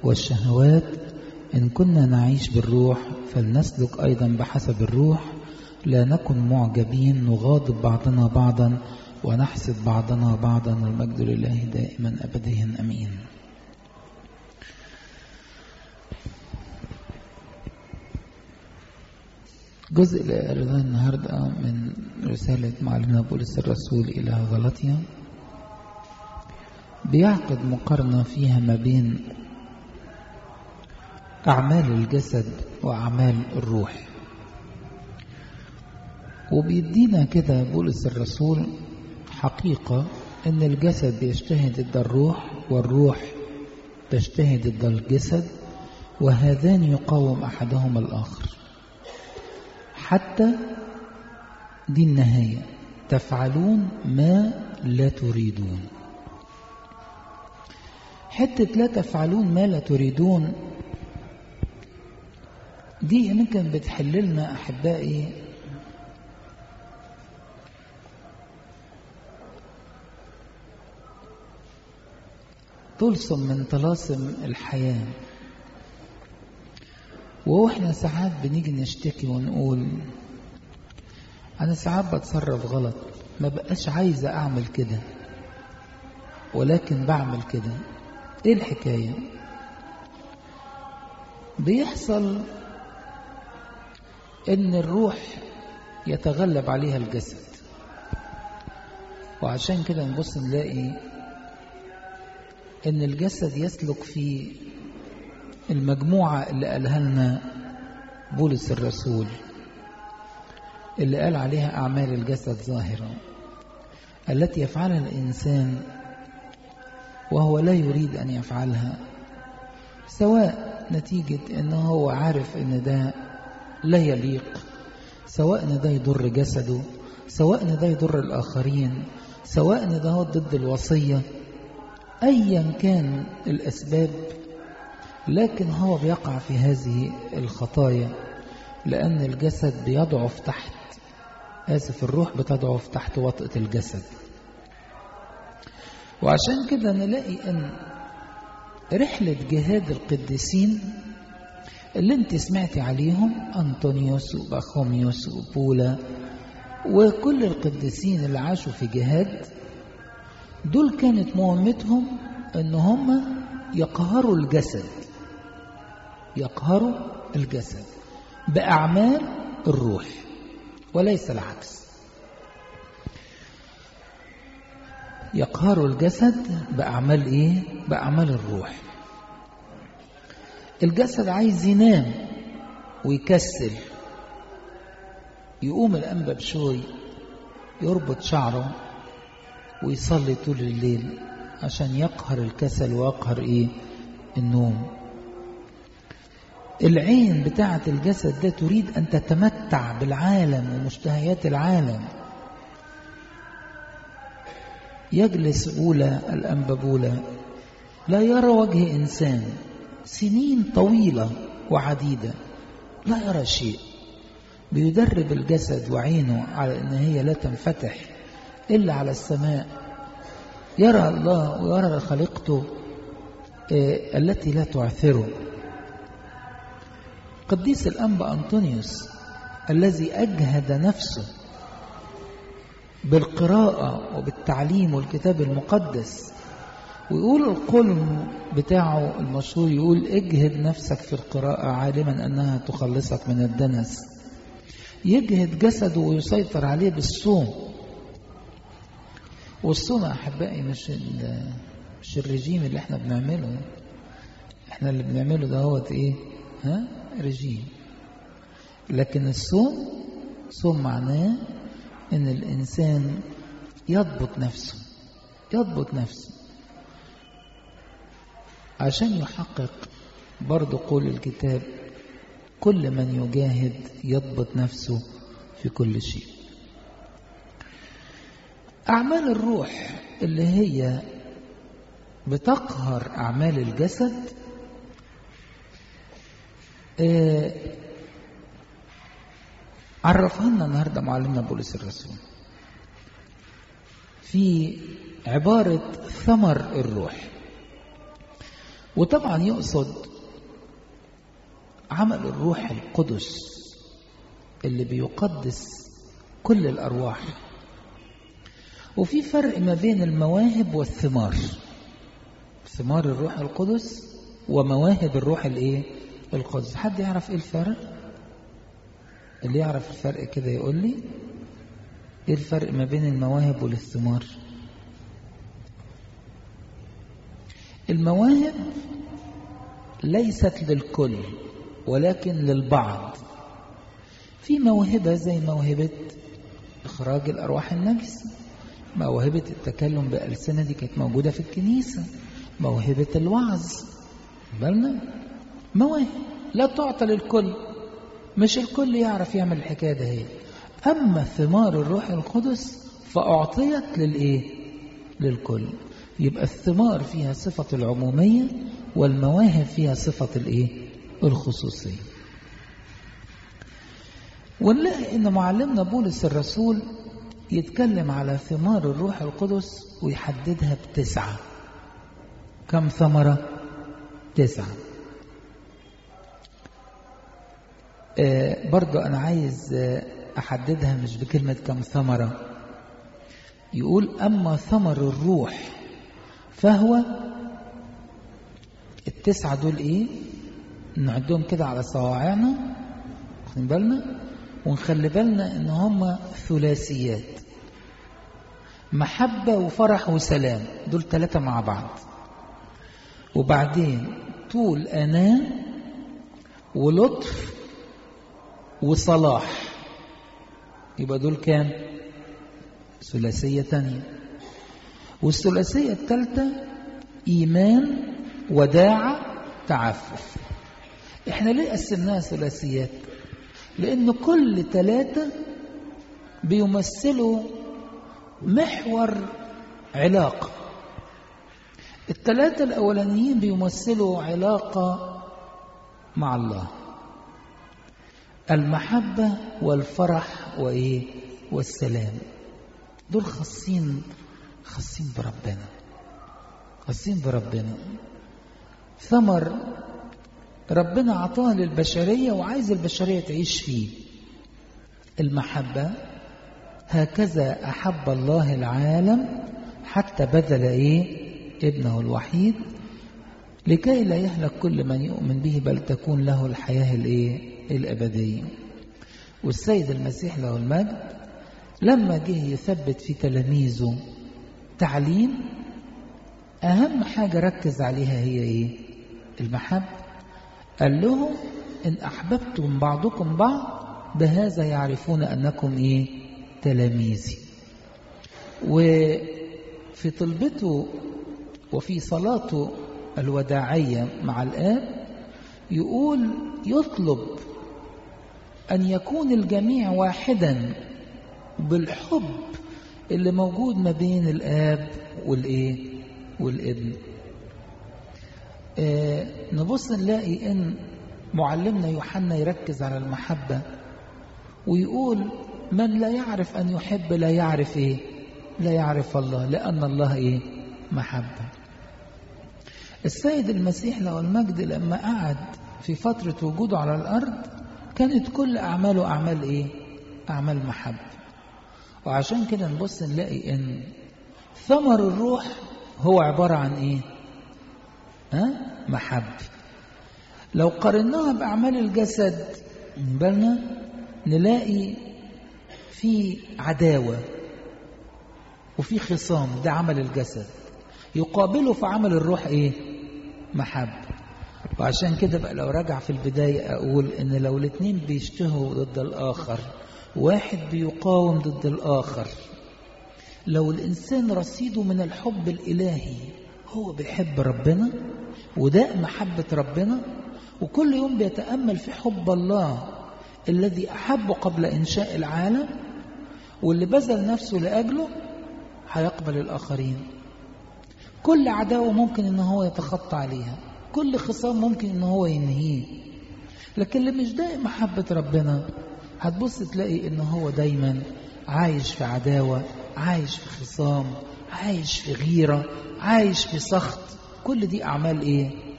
والشهوات إن كنا نعيش بالروح فلنسلك أيضا بحسب الروح لا نكن معجبين نغاضب بعضنا بعضا ونحسد بعضنا بعضا والمجد لله دائما أبديا أمين جزء اللي قريناه النهاردة من رسالة معلمنا بولس الرسول إلى غلطيا بيعقد مقارنة فيها ما بين أعمال الجسد وأعمال الروح وبيدينا كده بولس الرسول حقيقة إن الجسد بيجتهد ضد الروح والروح تجتهد ضد الجسد وهذان يقاوم أحدهما الآخر حتى دي النهاية تفعلون ما لا تريدون حتة لا تفعلون ما لا تريدون دي يمكن بتحل لنا أحبائي طلسم من طلاسم الحياة واحنا ساعات بنيجي نشتكي ونقول انا ساعات بتصرف غلط ما بقاش عايزة اعمل كده ولكن بعمل كده ايه الحكاية بيحصل ان الروح يتغلب عليها الجسد وعشان كده نبص نلاقي ان الجسد يسلك في المجموعة اللي قالها لنا بولس الرسول اللي قال عليها أعمال الجسد ظاهرة التي يفعلها الإنسان وهو لا يريد أن يفعلها سواء نتيجة أنه هو عارف أن ده لا يليق سواء أن ده يضر جسده سواء أن ده يضر الآخرين سواء أن ده ضد الوصية أيا كان الأسباب لكن هو بيقع في هذه الخطايا لأن الجسد بيضعف تحت آسف الروح بتضعف تحت وطأة الجسد وعشان كده نلاقي أن رحلة جهاد القديسين اللي انت سمعتي عليهم أنطونيوس وباخوميوس وبولا وكل القديسين اللي عاشوا في جهاد دول كانت مهمتهم ان هم يقهروا الجسد يقهروا الجسد بأعمال الروح وليس العكس يقهروا الجسد بأعمال إيه؟ بأعمال الروح الجسد عايز ينام ويكسل يقوم الأنبا بشوي يربط شعره ويصلي طول الليل عشان يقهر الكسل ويقهر إيه؟ النوم العين بتاعة الجسد ده تريد أن تتمتع بالعالم ومشتهيات العالم يجلس بولا الأنببولة لا يرى وجه إنسان سنين طويلة وعديدة لا يرى شيء بيدرب الجسد وعينه على أن هي لا تنفتح إلا على السماء يرى الله ويرى خليقته التي لا تعثره قديس الأنبا أنطونيوس الذي أجهد نفسه بالقراءة وبالتعليم والكتاب المقدس ويقول القلم بتاعه المشهور يقول اجهد نفسك في القراءة عالما أنها تخلصك من الدنس يجهد جسده ويسيطر عليه بالصوم والصوم أحبائي مش مش الرجيم اللي احنا بنعمله احنا اللي بنعمله ده هو ايه ها رجيم لكن الصوم صوم معناه ان الانسان يضبط نفسه يضبط نفسه عشان يحقق برضه قول الكتاب كل من يجاهد يضبط نفسه في كل شيء أعمال الروح اللي هي بتقهر أعمال الجسد آه عرفها لنا النهارده معلمنا بولس الرسول في عبارة ثمر الروح وطبعا يقصد عمل الروح القدس اللي بيقدس كل الأرواح وفي فرق ما بين المواهب والثمار ثمار الروح القدس ومواهب الروح الايه القدس حد يعرف ايه الفرق اللي يعرف الفرق كده يقول لي ايه الفرق ما بين المواهب والثمار المواهب ليست للكل ولكن للبعض في موهبة زي موهبة إخراج الأرواح النجسة موهبة التكلم بألسنة دي كانت موجودة في الكنيسة موهبة الوعظ بالنا مواهب لا تعطى للكل مش الكل يعرف يعمل الحكاية ده هي أما ثمار الروح القدس فأعطيت للإيه للكل يبقى الثمار فيها صفة العمومية والمواهب فيها صفة الإيه الخصوصية ونلاقي ان معلمنا بولس الرسول يتكلم على ثمار الروح القدس ويحددها بتسعة كم ثمرة تسعة آه برضو أنا عايز آه أحددها مش بكلمة كم ثمرة يقول أما ثمر الروح فهو التسعة دول إيه نعدهم كده على صواعنا واخدين بالنا ونخلي بالنا ان هم ثلاثيات محبة وفرح وسلام دول ثلاثة مع بعض وبعدين طول أناة ولطف وصلاح يبقى دول كام ثلاثية تانية والثلاثية الثالثة إيمان وداعة تعفف احنا ليه قسمناها ثلاثيات لأن كل ثلاثة بيمثلوا محور علاقة الثلاثة الأولانيين بيمثلوا علاقة مع الله المحبة والفرح وإيه والسلام دول خاصين خاصين بربنا خاصين بربنا ثمر ربنا عطاها للبشرية وعايز البشرية تعيش فيه المحبة هكذا أحب الله العالم حتى بذل إيه ابنه الوحيد لكي لا يهلك كل من يؤمن به بل تكون له الحياة الإيه الأبدية والسيد المسيح له المجد لما جه يثبت في تلاميذه تعليم أهم حاجة ركز عليها هي إيه المحبة قال لهم إن أحببتم بعضكم بعض بهذا يعرفون أنكم إيه تلاميذي وفي طلبته وفي صلاته الوداعية مع الآب يقول يطلب أن يكون الجميع واحدا بالحب اللي موجود ما بين الآب والإيه والابن آه نبص نلاقي ان معلمنا يوحنا يركز على المحبة ويقول من لا يعرف أن يحب لا يعرف إيه لا يعرف الله لأن الله إيه محبة السيد المسيح له المجد لما قعد في فترة وجوده على الأرض كانت كل أعماله أعمال إيه أعمال محبة وعشان كده نبص نلاقي إن ثمر الروح هو عبارة عن إيه ها محبة لو قارناها بأعمال الجسد بالنا نلاقي في عداوة وفي خصام ده عمل الجسد يقابله في عمل الروح ايه محبة وعشان كده بقى لو رجع في البداية أقول إن لو الاتنين بيشتهوا ضد الآخر واحد بيقاوم ضد الآخر لو الإنسان رصيده من الحب الإلهي هو بيحب ربنا وداء محبة ربنا وكل يوم بيتأمل في حب الله الذي أحبه قبل إنشاء العالم واللي بذل نفسه لأجله هيقبل الآخرين كل عداوة ممكن إن هو يتخطى عليها كل خصام ممكن إن هو ينهيه لكن اللي مش دائم محبة ربنا هتبص تلاقي إن هو دايما عايش في عداوة عايش في خصام عايش في غيرة عايش في سخط كل دي أعمال إيه